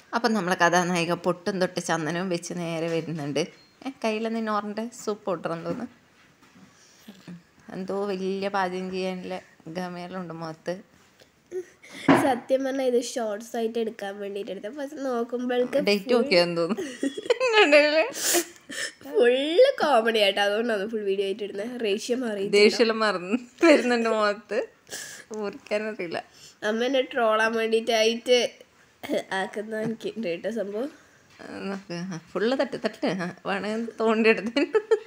അപ്പം നമ്മളെ കഥാനായിക പൊട്ടും തൊട്ട് ചന്ദനവും വെച്ച് നേരെ വരുന്നുണ്ട് ഏ, കയ്യിലൊന്ന് നോറിൻ്റെ സൂപ്പ് പൊട്ടണം തോന്നുന്നു എന്തോ വലിയ പാചകം ചെയ്യാനുള്ള ഗമയെല്ലാം മുഖത്ത് സത്യം പറഞ്ഞാൽ ഇത് ഷോർട്സ് ആയിട്ട് എടുക്കാൻ വേണ്ടിയിട്ട് എടുത്ത പക്ഷെ നോക്കുമ്പോഴേക്ക് ഡേറ്റ് നോക്കിയാന്ന് തോന്നുന്നു ഫുള്ള് കോമഡി ആയിട്ട് അതുകൊണ്ടാണ് ഫുൾ വീഡിയോ ആയിട്ട് ഇടുന്നത് റേഷ്യ മാറി ദേഷ്യം മറന്ന് വരുന്നുണ്ട് മുഖത്ത് ഊറിക്കാനറിയില്ല അമ്മ എന്നെ ട്രോളാൻ വേണ്ടിയിട്ടായിട്ട് ആക്കുന്ന എനിക്ക് ഉണ്ട് കേട്ടോ സംഭവം ഫുള്ള് തട്ട് തട്ട് വേണമെങ്കിൽ തോണ്ടിയെടുത്ത്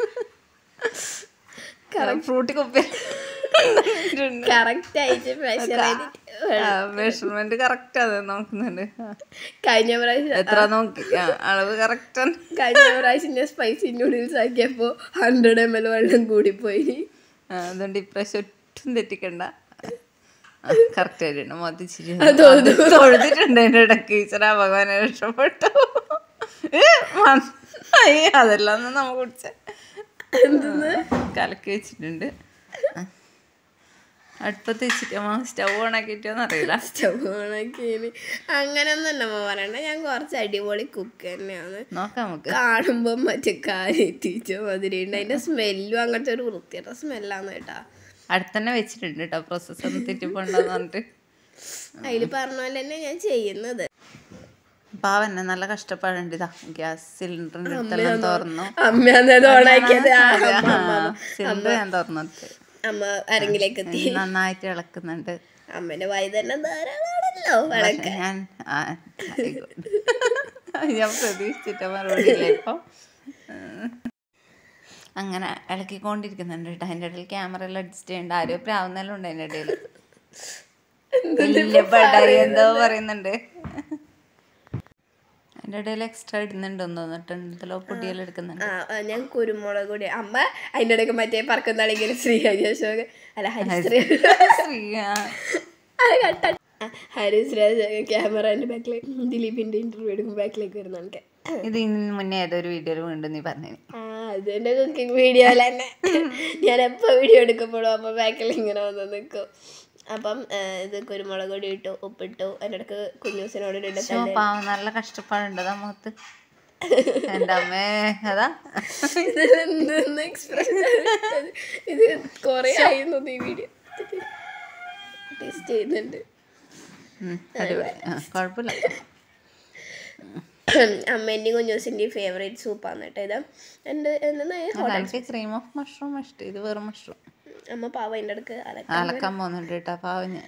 ഫ്രൂട്ടി കൊപ്പി കറക്റ്റ് ആയിട്ട് pressure ആയിട്ട് മെഷർമെന്റ് കറക്റ്റ് അത് നോക്കുന്നുണ്ട് ആ. കഴിഞ്ഞ പ്രാവശ്യം എത്ര നോക്കി ആ, അളവ് കറക്റ്റ് കഴിഞ്ഞ പ്രാവശ്യം ഞാൻ സ്പൈസി നൂഡിൽസ് ആക്കിയപ്പോൾ ഹൺഡ്രഡ് എം എൽ വെള്ളം കൂടിപ്പോയി അതുകൊണ്ട് ഇപ്രാവശ്യം ഒട്ടും തെറ്റിക്കണ്ട കറക്റ്റ് ആയിട്ടുണ്ട് മതിച്ചിരി തൊഴുതിട്ടുണ്ട് എൻ്റെ ഇടയ്ക്ക് ഈശ്വര ഭഗവാനെ രക്ഷപ്പെട്ടു ഏ, നന്നായി. അതെല്ലാം ഒന്ന് നമ്മ കുടിച്ച കലക്കി വെച്ചിട്ടുണ്ട് ആ. അടുപ്പത്ത് വെച്ചിട്ട് അമ്മ സ്റ്റവ് ഓൺ ആക്കിയിട്ടോന്ന് അറിയില്ല സ്റ്റൗണൊക്കെയാണ് അങ്ങനെയൊന്നും അല്ല അമ്മ പറയണ്ട ഞാൻ കുറച്ച് അടിപൊളി കുക്ക് തന്നെയാണ് നോക്കാം നമുക്ക് കാണുമ്പോൾ മറ്റേ കാലെത്തിച്ച മാതിരി ഉണ്ട് അതിന്റെ സ്മെല്ലും അങ്ങനത്തെ ഒരു വൃത്തിയുടെ സ്മെല്ലാണ് കേട്ടാ അടുത്തന്നെ വെച്ചിട്ടുണ്ട് കേട്ടോ പ്രോസസ്സ് ഒന്ന് തെറ്റിപ്പോണ്ടെന്ന് പറഞ്ഞിട്ട് അതിൽ പറഞ്ഞ പോലെ തന്നെ ഞാൻ ചെയ്യുന്നത് പാവന്നെ നല്ല കഷ്ടപ്പാടുണ്ട് ഇതാ ഗ്യാസ് സിലിണ്ടറിന്റെ അടുത്തെല്ലാം തുറന്നു അമ്മയാണ് അത് ഓണാക്കിയത് ആ, സിലിണ്ടർ ഞാൻ തുറന്നത് അമ്മ അരങ്ങിലേക്ക് എത്തി നന്നായിട്ട് ഇളക്കുന്നുണ്ട് അമ്മേന്റെ വായി തന്നെ ധാരാളമാണല്ലോ വിളക്ക് പക്ഷെ ഞാൻ ആ, ആയിക്കോട്ടെ. ഞാൻ പ്രതീക്ഷിച്ചിട്ട മറുപടി ഇല്ല ഇപ്പം ഉം. അങ്ങനെ ഇളക്കിക്കൊണ്ടിരിക്കുന്നുണ്ട് കേട്ടോ അതിൻ്റെ ഇടയിൽ ക്യാമറ എല്ലാം അഡ്ജസ്റ്റ് ചെയ്യണ്ട ആരോ പ്രാവുന്നെല്ലാം ഉണ്ട് അതിൻ്റെ ഇടയിൽ വലിയ പടായി എന്തോ പറയുന്നുണ്ട് അതിൻ്റെ ഇടയിൽ എക്സ്ട്രാ ഇടുന്നുണ്ടെന്ന് തോന്നിട്ടുണ്ട് എന്തെല്ലോ പൊടിയെല്ലാം എടുക്കുന്നുണ്ട് ആ ആ, ഞാൻ കുരുമുളക് കൂടി അമ്മ അതിൻ്റെ ഇടയ്ക്ക് മറ്റേ പറക്കുന്നാളിങ്ങനെ ശ്രീഹരി അശോക് അല്ല ഹരിശ്രീ ആ, അത് കട്ട ഹരിശ്രീ അശോക് ക്യാമറേൻ്റെ ബാക്കിലേക്ക് ദിലീപിൻ്റെ ഇന്റർവ്യൂ എടുക്കും ബാക്കിലേക്ക് വരുന്നുണ്ട് ഇത് ഇന്ന് മുന്നേ ഏതൊരു വീഡിയോയിൽ വീണ്ടും നീ പറഞ്ഞു ആ അതിൻ്റെ കുക്കിംഗ് വീഡിയോ തന്നെ ഞാൻ എപ്പോൾ വീഡിയോ എടുക്കുമ്പോഴും അമ്മ ബാക്കിൽ ഇങ്ങനെ വന്ന് നിൽക്കും അപ്പം ആ, ഇത് കുരുമുളക് പൊടി ഇട്ടു ഉപ്പിട്ടു അതിൻ്റെ ഇടയ്ക്ക് കുഞ്ഞൂസിനോട് ഇട്ട് ഓ പാവം നല്ല കഷ്ടപ്പാടുണ്ട് അതാ മുഖത്ത് എൻ്റെ അമ്മേ അതാ ഇതിലെന്തെന്ന് എക്സ്പ്രഷൻ ഇത് കുറേ ആയിരുന്നു ഈ വീഡിയോ ടേസ്റ്റ് ചെയ്യുന്നുണ്ട് ഉം, അടിപൊളി ആ, കുഴപ്പമില്ല അമ്മേൻ്റെയും കുഞ്ഞൂസിൻ്റെയും ഫേവറേറ്റ് സൂപ്പാണ് കേട്ടോ ഇത് എൻ്റെ എന്താ എനിക്ക് ക്രീം ഓഫ് മഷ്റൂം ഇഷ്ടം ഇത് വെറും മഷ്റൂം അമ്മ പാവ അതിൻ്റെ ഇടയ്ക്ക് അലക്ക അലക്കാൻ പോകുന്നുണ്ട് കേട്ടോ പാവം ഞാൻ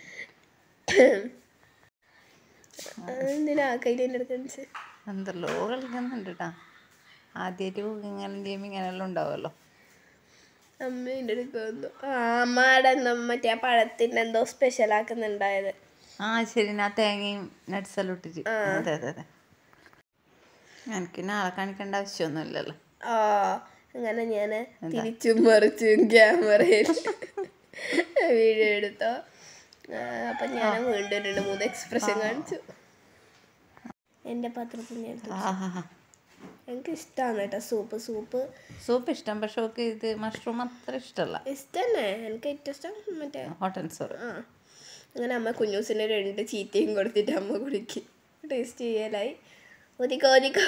എന്തിനാ കയ്യിൽ എൻ്റെ അടുത്ത് വെച്ച് എന്തല്ലോ കളിക്കുന്നുണ്ട് കേട്ടാ ആദ്യമായിട്ട് കുക്കിങ്ങെല്ലാം ചെയ്യുമ്പോൾ ഇങ്ങനെയെല്ലാം ഉണ്ടാവുമല്ലോ അമ്മ എൻ്റെ അടുത്ത് വന്നു ആ അമ്മയുടെ എന്തോ മറ്റേ ആ പഴത്തിൻ്റെ എന്തോ സ്പെഷ്യൽ ആക്കുന്നുണ്ടായത് ആ ശരി ഞാൻ തേങ്ങയും നട്ട്സെല്ലാം ഇട്ടിട്ട് അതെ അതെ അതെ എനിക്ക് നാളെ കാണിക്കേണ്ട ആവശ്യമൊന്നുമില്ലല്ലോ ആ അങ്ങനെ ഞാൻ തിരിച്ചും മറിച്ചും ക്യാമറയിൽ വീഡിയോ എടുത്തോ ആ, അപ്പം ഞാൻ വീണ്ടും രണ്ട് മൂന്ന് എക്സ്പ്രഷൻ കാണിച്ചു എൻ്റെ പാത്രത്തിൽ ഞാൻ എടുത്തു. ആഹാ എനിക്ക് ഇഷ്ടമാണ് കേട്ടോ സൂപ്പ് സൂപ്പ് സൂപ്പ് ഇഷ്ടം പക്ഷെ ഓക്കെ ഇത് മഷ്റൂം അത്ര ഇഷ്ടമല്ല ഇഷ്ടന്നെ എനിക്ക് ഏറ്റവും ഇഷ്ടം മറ്റേ ഹോട്ട് ആൻഡ് സോറി ആ അങ്ങനെ അമ്മ കുഞ്ഞൂസിന് രണ്ട് ചീത്തയും കൊടുത്തിട്ട് അമ്മ കുടിക്കും ടേസ്റ്റ് ചെയ്യലായി ഒതിക്കോ ഒതിക്കോ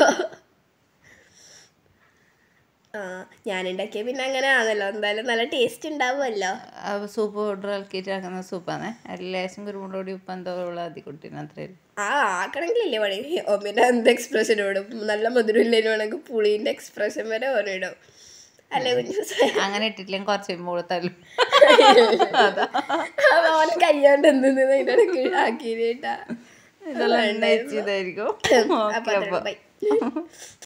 ആ ഞാനുണ്ടാക്കിയ പിന്നെ അങ്ങനെ ആണല്ലോ എന്തായാലും നല്ല ടേസ്റ്റ് ഉണ്ടാവുമല്ലോ സൂപ്പ് പൗഡർ ഇളക്കിയിട്ട് ആക്കുന്ന സൂപ്പാണ് അതിൽ ലേശം കുരുമുളക് പൊടി ഉപ്പ് എന്തോ ഉള്ള അതി കുട്ടീന് അത്രയും ആ ആക്കണമെങ്കിലില്ലേ പണി ഒമ്മിൻ്റെ എന്ത് എക്സ്പ്രഷൻ ഇടും നല്ല മധുരമില്ലേനും വേണമെങ്കിൽ പുളീൻ്റെ എക്സ്പ്രഷൻ വരെ ഓനിടും അല്ലേ കുഞ്ഞൂസ് അങ്ങനെ ഇട്ടിട്ടില്ലെങ്കിൽ കുറച്ച് കഴിയുമ്പോൾ തല്ലും ഓൻ കയ്യാണ്ട് എന്തെന്ന് അതിൻ്റെ ഇടയ്ക്ക് ആക്കിയിട്ടാ ഇതെല്ലാം എണ്ണ വെച്ച് ഇതായിരിക്കും അപ്പം ഓക്കെ അപ്പോൾ ബൈ